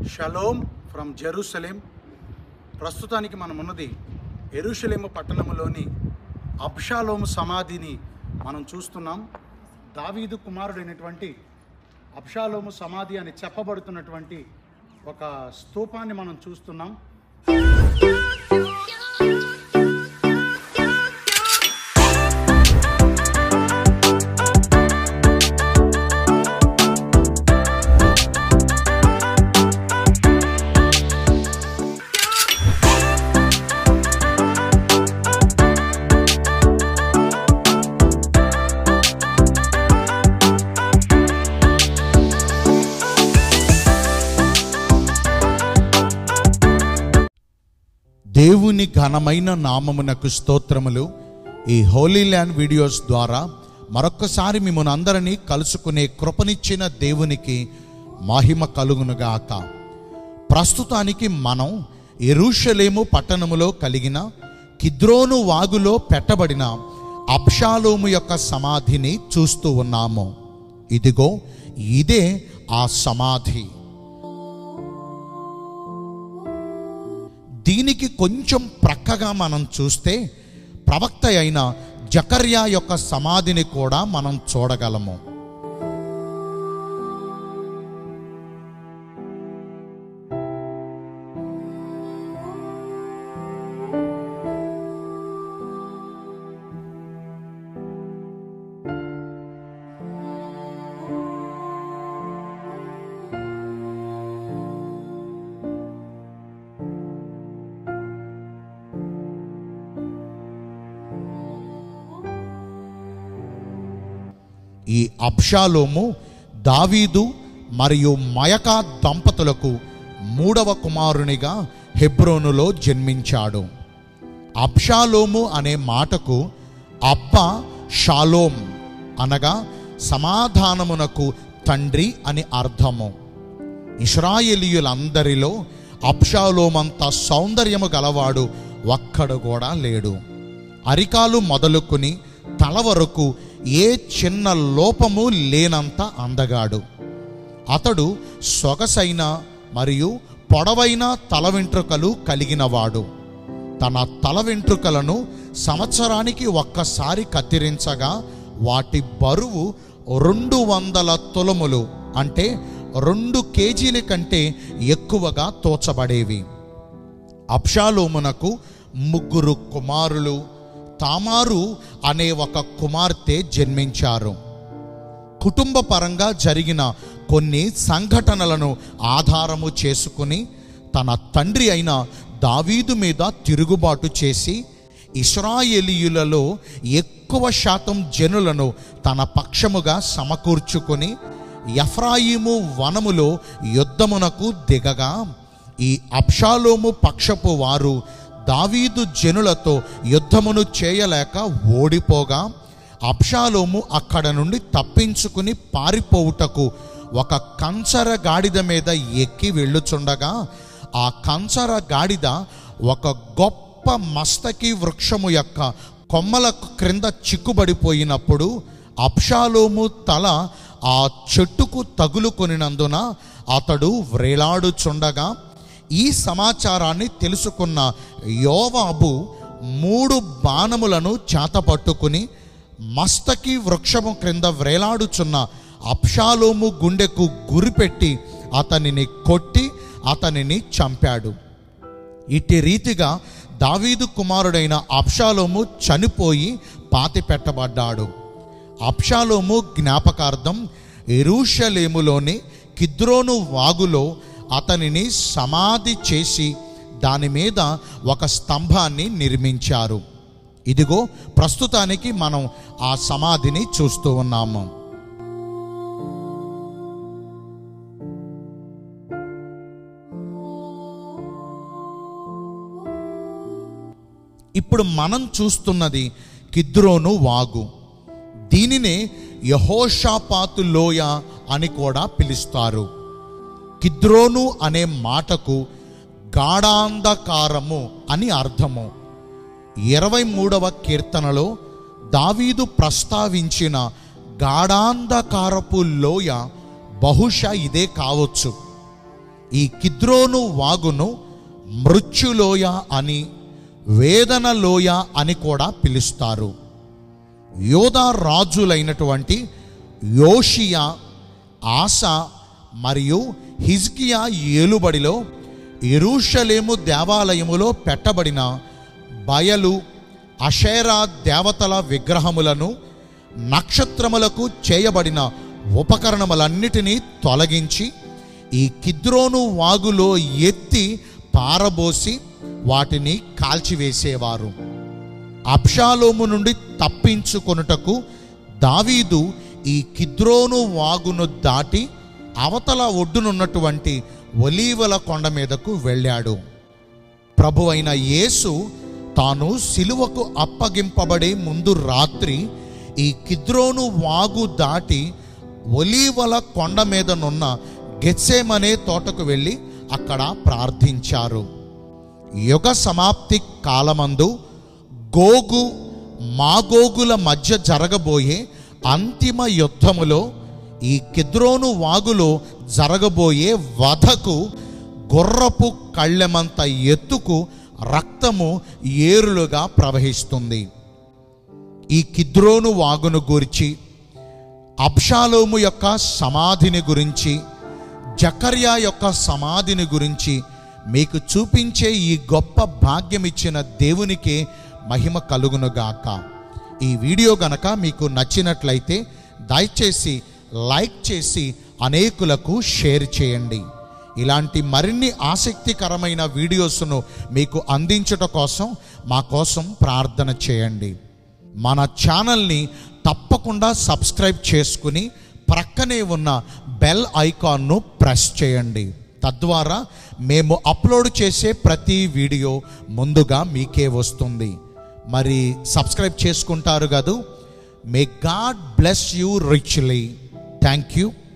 shalom from Jerusalem ప్రస్తుతానికి మనం ఉన్నది ఎరుషలేము పట్టణంలోని అబ్షాలోము సమాధిని మనం చూస్తున్నాం దావీదు కుమారుడైనటువంటి అబ్షాలోము సమాధి అని చెప్పబడుతున్నటువంటి ఒక స్తూపాన్ని మనం చూస్తున్నాం దేవుని ఘనమైన నామమునకు స్తోత్రములు ఈ హోలీ ల్యాండ్ వీడియోస్ ద్వారా మరొక్కసారి మిమ్మల్ని అందరినీ కలుసుకునే కృపనిచ్చిన దేవునికి మహిమ కలుగునుగాక ప్రస్తుతానికి మనం ఎరుషలేము పట్టణములో కలిగిన కిద్రోను వాగులో పెట్టబడిన అబ్షాలోము యొక్క సమాధిని చూస్తూ ఉన్నాము ఇదిగో ఇదే ఆ సమాధి దీనికి కొంచెం ప్రక్కగా మనం చూస్తే ప్రవక్త అయిన జకర్యా యొక్క సమాధిని కూడా మనం చూడగలము ఈ అబ్షాలోము దావీదు మరియు మయకా దంపతులకు మూడవ కుమారునిగా హెబ్రోనులో జన్మించాడు అబ్షాలోము అనే మాటకు అబ్బ షాలోం అనగా సమాధానమునకు తండ్రి అని అర్థము ఇస్రాయేలీయులందరిలో అబ్షాలోమంత సౌందర్యము గలవాడు ఒక్కడు కూడా లేడు అరికాలు మొదలుకొని తల వరకు ఏ చిన్న లోపము లేనంత అందగాడు అతడు సొగసైన మరియు పొడవైన తల వెంట్రుకలు కలిగినవాడు తన తల వెంట్రుకలను సంవత్సరానికి ఒక్కసారి కత్తిరించగా వాటి బరువు రెండు వందల తులములు అంటే రెండు కేజీల కంటే ఎక్కువగా తోచబడేవి అబ్షాలోమునకు ముగ్గురు కుమారులు తామారు అనే ఒక కుమార్తె జన్మించారు కుటుంబ పరంగా జరిగిన కొన్ని సంఘటనలను ఆధారము చేసుకుని తన తండ్రి అయిన దావీదు మీద తిరుగుబాటు చేసి ఇస్రాయేలీయులలో ఎక్కువ శాతం జనులను తన పక్షముగా సమకూర్చుకొని ఎఫ్రాయిము వనములో యుద్ధమునకు దిగగా ఈ అబ్షాలోము పక్షపు వారు దావీదు జనులతో యుద్ధమును చేయలేక ఓడిపోగా అబ్షాలోము అక్కడ నుండి తప్పించుకుని పారిపోవుటకు ఒక కంచర గాడిద మీద ఎక్కి వెళ్ళుచుండగా ఆ కంచర గాడిద ఒక గొప్ప మస్తకి వృక్షము యొక్క కొమ్మల క్రింద చిక్కుబడిపోయినప్పుడు అబ్షాలోము తల ఆ చెట్టుకు తగులుకొనినందున అతడు వ్రేలాడుచుండగా ఈ సమాచారాన్ని తెలుసుకున్న యోవాబు మూడు బాణములను చేతపట్టుకుని మస్తకి వృక్షము క్రింద వ్రేలాడుచున్న అప్షాలోము గుండెకు గురిపెట్టి అతనిని కొట్టి అతనిని చంపాడు ఇట్టి రీతిగా దావీదు కుమారుడైన అబ్షాలోము చనిపోయి పాతి పెట్టబడ్డాడు అబ్షాలోము జ్ఞాపకార్థం ఎరూషలేములోని కిద్రోను వాగులో అతనిని సమాధి చేసి దాని మీద ఒక స్తంభాన్ని నిర్మించారు ఇదిగో ప్రస్తుతానికి మనం ఆ సమాధిని చూస్తూ ఉన్నాము ఇప్పుడు మనం చూస్తున్నది కిద్రోను వాగు దీనినే యహోషాపాతు లోయ అని కూడా పిలుస్తారు కిద్రోను అనే మాటకు గాఢాంధకారము అని అర్థము ఇరవై మూడవ కీర్తనలో దావీదు ప్రస్తావించిన గాఢాంధకారపు లోయ బహుశా ఇదే కావచ్చు ఈ కిద్రోను వాగును మృత్యులోయ అని వేదన లోయ అని కూడా పిలుస్తారు యోధా రాజులైనటువంటి యోషియా ఆస మరియు హిజ్కియా ఏలుబడిలో ఎరూషలేము దేవాలయములో పెట్టబడిన బయలు అషేరా దేవతల విగ్రహములను నక్షత్రములకు చేయబడిన ఉపకరణములన్నిటినీ తొలగించి ఈ కిద్రోను వాగులో ఎత్తి పారబోసి వాటిని కాల్చివేసేవారు అబ్షాలోము నుండి తప్పించుకొనుటకు దావీదు ఈ కిద్రోను వాగును దాటి అవతల ఒడ్డునున్నటువంటి ఒలీవల కొండ మీదకు వెళ్ళాడు ప్రభు అయిన యేసు తాను సిలువకు అప్పగింపబడే ముందు రాత్రి ఈ కిద్రోను వాగు దాటి ఒలీవల కొండ మీదనున్న గెత్సేమనే తోటకు వెళ్ళి అక్కడ ప్రార్థించారు యుగ సమాప్తి కాలమందు గోగు మాగోగుల మధ్య జరగబోయే అంతిమ యుద్ధములో ఈ కిద్రోను వాగులో జరగబోయే వధకు గుర్రపు కళ్ళెమంత ఎత్తుకు రక్తము ఏరులుగా ప్రవహిస్తుంది ఈ కిద్రోను వాగును గురించి అబ్షాలోము యొక్క సమాధిని గురించి జకర్యా యొక్క సమాధిని గురించి మీకు చూపించే ఈ గొప్ప భాగ్యం ఇచ్చిన దేవునికి మహిమ కలుగునుగాక ఈ వీడియో గనక మీకు నచ్చినట్లయితే దయచేసి లైక్ చేసి అనేకులకు షేర్ చేయండి ఇలాంటి మరిన్ని ఆసక్తికరమైన వీడియోస్ను మీకు అందించట కోసం మా కోసం ప్రార్థన చేయండి మన ఛానల్ని తప్పకుండా సబ్స్క్రైబ్ చేసుకుని ప్రక్కనే ఉన్న బెల్ ఐకాన్ను ప్రెస్ చేయండి తద్వారా మేము అప్లోడ్ చేసే ప్రతి వీడియో ముందుగా మీకే వస్తుంది మరి సబ్స్క్రైబ్ చేసుకుంటారు కదూ may God bless you richly thank you